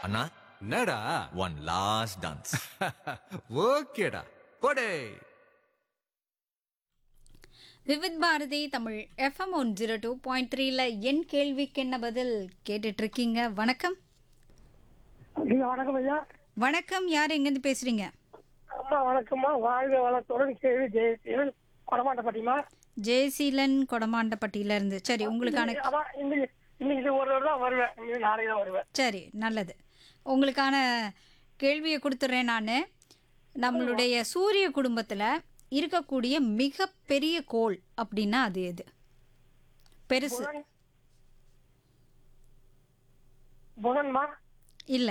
அண்ணா என்னடா one last dance ஓகேடா போடே Vividh Bharati Tamil FM one zero two point த்ரீல என் கேள்விக்கு என்ன பதில் கேட்டுட்டு இருக்கீங்க வணக்கம் ஐயா வணக்கம் ஐயா வணக்கம் யார் எங்கேருந்து பேசுறீங்க அம்மா வணக்கம்மா வாழ்க வளத்துடன் கேள்வி ஜெயசீலன் கொடமாட்டப்பட்டிமா ஜெயசீலன் கொடமாண்டப்பட்டியில இருந்து சரி உங்களுக்கான அம்மா இன்னைக்கு இன்னைக்கு இது ஒரு தான் வருவேன் இன்னைக்கு நாளைக்கு தான் வருவேன் சரி நல்லது உங்களுக்கான கேள்வியை கொடுத்துட்றேன் நான் நம்மளுடைய சூரிய குடும்பத்தில் இருக்கக்கூடிய மிகப்பெரிய கோள் அப்படின்னா அது எது பெருசு புதன் புதன்மா இல்லை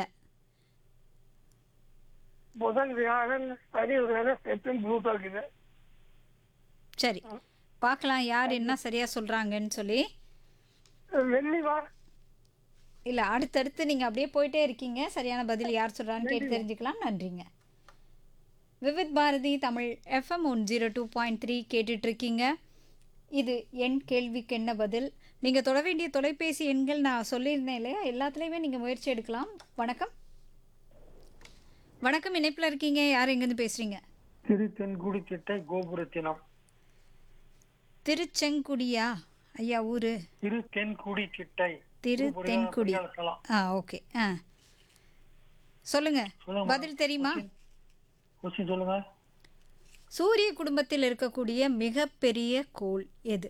புதன் வியாழன் சரி வியாழன் செப்டன் ப்ளூட்டோ இருக்குது சரி பார்க்கலாம் யார் என்ன சரியாக சொல்கிறாங்கன்னு சொல்லி வெள்ளிவா இல்லை அடுத்தடுத்து நீங்கள் அப்படியே போயிட்டே இருக்கீங்க சரியான பதில் யார் சொல்கிறான்னு கேட்டு தெரிஞ்சுக்கலாம் நன்றிங்க Vividh Bharati Tamil FM one zero two point three கேட்டுட்ருக்கீங்க இது என் கேள்விக்கு என்ன பதில் நீங்கள் தொட வேண்டிய தொலைபேசி எண்கள் நான் சொல்லியிருந்தேன் இல்லையா எல்லாத்துலேயுமே நீங்கள் முயற்சி எடுக்கலாம் வணக்கம் வணக்கம் இணைப்பில் இருக்கீங்க யார் எங்கேருந்து பேசுகிறீங்க திரு தென்குடி திட்டை கோபுரத்தினம் திருச்செங்குடியா ஐயா ஊர் திரு தென்குடி திட்டை திரு தென்குடி இருக்கலாம் ஆ ஓகே ஆ சொல்லுங்க சொல்லுங்க. பதில் தெரியுமா கொஸ்டின் சொல்லுங்க சூரிய குடும்பத்தில் இருக்கக்கூடிய மிகப்பெரிய கோள் எது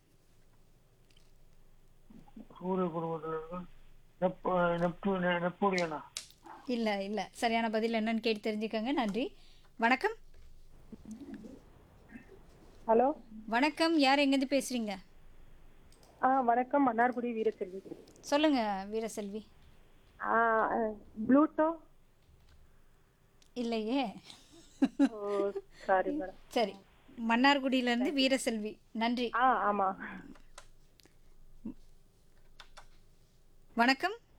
சூரிய குடும்பத்தில் இருக்கு நெப் நெப்டு நெப்போலியனா இல்லை இல்லை சரியான பதில் என்னன்னு கேட்டு தெரிஞ்சுக்கோங்க நன்றி வணக்கம் ஹலோ வணக்கம் யார் எங்கேருந்து பேசுறீங்க ஆ வணக்கம் மன்னார்குடி வீரசெல்வி சொல்லுங்க வீரசெல்வி ஆ ப்ளூட்டோ இல்லையே ஓ சாரி மேடம் சரி மன்னார்குடியிலேருந்து வீரசெல்வி நன்றி ஆ ஆமாம் வணக்கம்